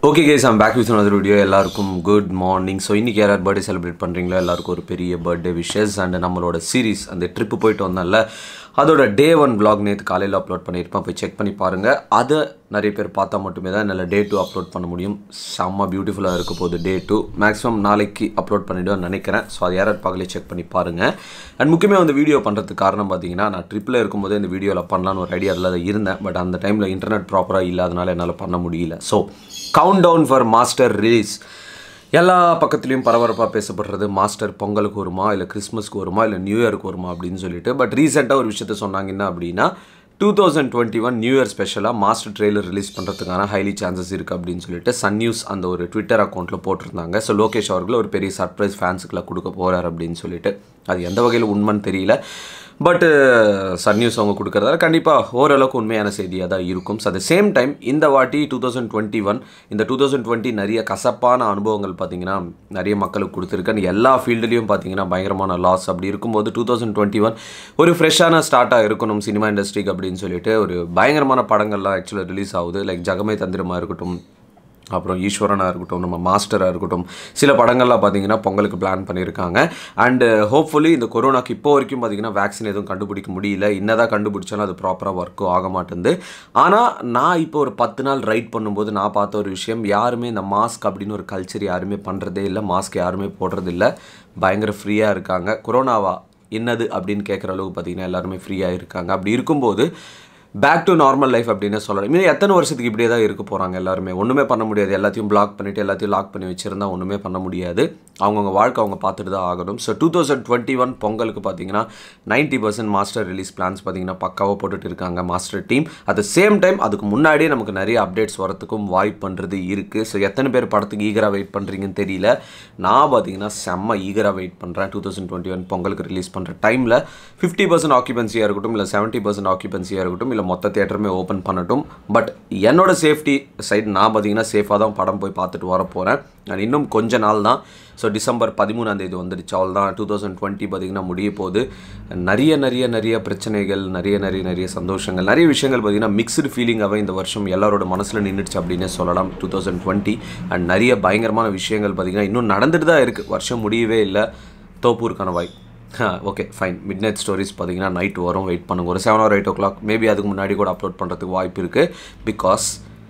okay guys I'm back with another video எல்லாருக்கும் good morning so இன்றைக்கி யாராவது birthday celebrate பண்ணுறீங்களோ எல்லாருக்கும் ஒரு பெரிய பர்த்டே விஷஸ் அண்ட் நம்மளோட சீரிஸ் அந்த ட்ரிப்பு போயிட்டு வந்தோம்ல அதோட டே ஒன் vlog நேற்று காலையில் அப்லோட் பண்ணியிருப்பேன் போய் செக் பண்ணி பாருங்கள் அதை நிறைய பேர் பார்த்தா மட்டுமே தான் என்னால் டே டூ அப்லோட் பண்ண முடியும் செம்ம பியூட்டிஃபுல்லாக இருக்க போகுது டே டூ மேக்ஸிமம் நாளைக்கு அப்லோட் பண்ணிவிடுவேன் நினைக்கிறேன் ஸோ அது யாராவது பார்க்கல செக் பண்ணி பாருங்கள் அண்ட் முக்கியமாக அந்த வீடியோ பண்ணுறதுக்கு காரணம் பார்த்தீங்கன்னா நான் ட்ரிப்பில் இருக்கும்போது இந்த வீடியோவில் பண்ணலான்னு ஒரு ஐடியா அதில் இருந்தேன் பட் அந்த டைமில் இன்டர்நெட் ப்ராப்பராக இல்லாதனால என்னால் பண்ண முடியல so count down for Master release எல்லா பக்கத்துலேயும் பரபரப்பாக பேசப்படுறது மாஸ்டர் பொங்கலுக்கு வருமா இல்லை கிறிஸ்மஸ்க்கு வருமா இல்லை நியூ இயருக்கு வருமா அப்படின்னு சொல்லிட்டு பட் ரீசெண்டாக ஒரு விஷயத்த சொன்னாங்க என்ன அப்படின்னா two thousand twenty one new year ஸ்பெஷலாக மாஸ்டர் ட்ரெய்லர் ரிலீஸ் பண்ணுறதுக்கான ஹைலி சான்சஸ் இருக்குது அப்படின்னு சொல்லிட்டு சன் நியூஸ் அந்த ஒரு ட்விட்டர் அக்கௌண்ட்டில் போட்டிருந்தாங்க ஸோ லோகேஷ் அவர்கள் ஒரு பெரிய சர்ப்ரைஸ் ஃபேன்ஸுக்குலாம் கொடுக்க போகிறார் அப்படின்னு சொல்லிட்டு அது எந்த வகையில் உண்மைன்னு தெரியல பட்டு சன் நியூஸ் அவங்க கொடுக்குறதால கண்டிப்பாக ஓரளவுக்கு உண்மையான செய்தியாக தான் இருக்கும் ஸோ அட் சேம் டைம் இந்த வாட்டி டூ தௌசண்ட் டுவெண்ட்டி ஒன் இந்த டூ தௌசண்ட் டுவெண்ட்டி நிறைய கசப்பான அனுபவங்கள் பார்த்தீங்கன்னா நிறைய மக்களுக்கு கொடுத்துருக்கு எல்லா ஃபீல்டுலேயும் பார்த்தீங்கன்னா பயங்கரமான லாஸ் அப்படி இருக்கும்போது டூ தௌசண்ட் டுவெண்ட்டி ஒன் ஒரு ஃப்ரெஷ்ஷான ஸ்டார்ட்டாக இருக்கணும் சினிமா இண்டஸ்ட்ரிக்கு அப்படின்னு சொல்லிட்டு ஒரு பயங்கரமான படங்கள்லாம் ஆக்சுவலாக ரிலீஸ் ஆகுது லைக் ஜகமே தந்திரமாக இருக்கட்டும் அப்புறம் ஈஸ்வரனாக இருக்கட்டும் நம்ம மாஸ்டராக இருக்கட்டும் சில படங்கள்லாம் பார்த்தீங்கன்னா பொங்கலுக்கு பிளான் பண்ணியிருக்காங்க அண்டு ஹோப்ஃபுல்லி இந்த கொரோனாக்கு இப்போ வரைக்கும் பார்த்தீங்கன்னா வேக்சின் எதுவும் கண்டுபிடிக்க முடியல என்னதான் கண்டுபிடிச்சாலும் அது ப்ராப்பராக ஒர்க்கும் ஆக மாட்டேங்குது ஆனால் நான் இப்போ ஒரு பத்து நாள் ரைட் பண்ணும்போது நான் பார்த்த ஒரு விஷயம் யாருமே இந்த மாஸ்க் அப்படின்னு ஒரு கல்ச்சர் யாருமே பண்ணுறதே இல்லை மாஸ்க் யாருமே போடுறது இல்லை பயங்கர ஃப்ரீயாக இருக்காங்க கொரோனாவா என்னது அப்படின்னு கேட்குற அளவுக்கு பார்த்தீங்கன்னா எல்லாருமே ஃப்ரீயாக இருக்காங்க அப்படி இருக்கும்போது பேக் டு நார்மல் லைஃப் அப்படின்னு சொல்லலாம் இன்னும் எத்தனை வருஷத்துக்கு இப்படியே தான் இருக்க போகிறாங்க எல்லாருமே ஒன்றுமே பண்ண முடியாது எல்லாத்தையும் பிளாக் பண்ணிவிட்டு எல்லாத்தையும் லாக் பண்ணி வச்சுருந்தா ஒன்றுமே பண்ண முடியாது அவங்கவுங்க வாழ்க்கை அவங்க பார்த்துட்டு தான் ஆகணும் so two thousand twenty one பொங்கலுக்கு பார்த்தீங்கன்னா ninety percent Master release plans பார்த்தீங்கன்னா பக்காவாக போட்டுட்டு இருக்காங்க Master team at the same time அதுக்கு முன்னாடியே நமக்கு நிறைய அப்டேட்ஸ் வரத்துக்கும் வாய்ப்பு பண்ணுறது இருக்குது ஸோ எத்தனை பேர் படத்துக்கு ஈகராக வெயிட் பண்ணுறீங்கன்னு தெரியல நான் பார்த்தீங்கன்னா செம்ம ஈகராக வெயிட் பண்ணுறேன் டூ தௌசண்ட் டுவெண்ட்டி ஒன் பொங்கலுக்கு ரிலீஸ் பண்ணுற டைமில் ஃபிஃப்டி பர்சன்ட் ஆக்கியபன்சியாக இருக்கட்டும் இல்லை செவன்ட்டி பர்சன்ட் ஆக்கியபன்சியாக இருக்கட்டும் இல்லை மொத்த தேட்டருமே ஓப்பன் பண்ணட்டும் பட் என்னோட சேஃப்டி சைடு நான் பார்த்தீங்கன்னா சேஃபாக தான் படம் போய் பார்த்துட்டு வர போகிறேன் நான் இன்னும் கொஞ்ச நாள் தான் ஸோ டிசம்பர் பதிமூணாம் தேதி வந்துடுச்சு அவள் தான் டூ தௌசண்ட் டுவெண்ட்டி பார்த்திங்கன்னா முடிய போகுது நிறைய நிறைய நிறைய பிரச்சனைகள் நிறைய நிறைய நிறைய சந்தோஷங்கள் நிறைய விஷயங்கள் பார்த்திங்கன்னா மிக்ஸ்டு ஃபீலிங்காகவே இந்த வருஷம் எல்லாரோட மனசில் நின்றுச்சு அப்படின்னே சொல்லலாம் டூ தௌசண்ட் டுவெண்ட்டி அண்ட் நிறைய பயங்கரமான விஷயங்கள் பார்த்திங்கன்னா இன்னும் நடந்துட்டு தான் இருக்குது வருஷம் முடியவே இல்லை தோப்பூர் கணவாய் okay fine mid night stories பார்த்தீங்கன்னா நைட் வரும் வெயிட் பண்ணுங்க ஒரு seven or eight o'clock maybe அதுக்கு முன்னாடி கூட அப்லோட் பண்ணுறதுக்கு வாய்ப்பு இருக்குது பிகாஸ்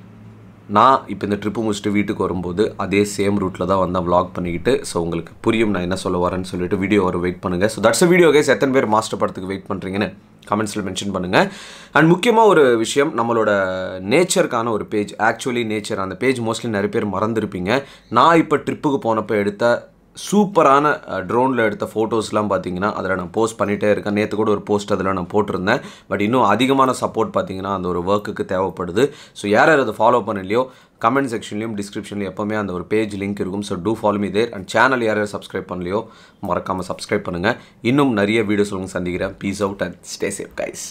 நான் இப்போ இந்த ட்ரிப்பு முடிச்சுட்டு வீட்டுக்கு வரும்போது அதே சேம் ரூட்டில் தான் வந்தேன் vlog பண்ணிக்கிட்டு ஸோ உங்களுக்கு புரியும் நான் என்ன சொல்ல வரேன்னு சொல்லிட்டு வீடியோ வர வெயிட் பண்ணுங்கள் ஸோ தட்ஸ் வீடியோ கேஸ் எத்தனை பேர் மாஸ்டர் படத்துக்கு வெயிட் பண்ணுறீங்கன்னு கமெண்ட்ஸில் மென்ஷன் பண்ணுங்கள் அண்ட் முக்கியமாக ஒரு விஷயம் நம்மளோட நேச்சருக்கான ஒரு பேஜ் ஆக்சுவலி நேச்சர் அந்த பேஜ் மோஸ்ட்லி நிறைய பேர் மறந்துருப்பீங்க நான் இப்போ ட்ரிப்புக்கு போனப்போ எடுத்த சூப்பரான ட்ரோனில் எடுத்த ஃபோட்டோஸ்லாம் பார்த்தீங்கன்னா அதில் நான் போஸ்ட் பண்ணிகிட்டே இருக்கேன் நேற்று கூட ஒரு போஸ்ட் அதில் நான் போட்டிருந்தேன் பட் இன்னும் அதிகமான சப்போர்ட் பார்த்தீங்கன்னா அந்த ஒரு ஒர்க்குக்கு தேவைப்படுது ஸோ யார் யார் அதை ஃபாலோ பண்ணலையோ கமெண்ட் செக்ஷன்லையும் டிஸ்கிரிப்ஷன்லையும் எப்போவுமே அந்த ஒரு பேஜ் லிங்க் இருக்கும் so to follow me there and channel யார் யார் சப்ஸ்கிரைப் பண்ணலையோ மறக்காமல் சப்ஸ்கிரைப் பண்ணுங்கள் இன்னும் நிறைய வீடியோஸ் உங்களுக்கு சந்திக்கிறேன் peace out and stay safe guys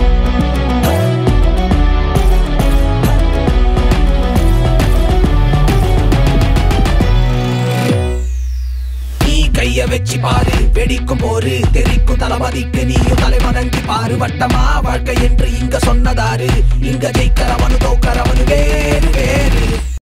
நீ கைய வச்சு பாரு வெடிக்கும் போரு தெரிக்கும் தளபதிக்கு நீயும் தலை வணங்கி பாரு வட்டமா வாழ்க்கை என்று இங்க சொன்னதாரு இங்க ஜெயிக்கிறவனு தோக்கறவனு வேறு வேறு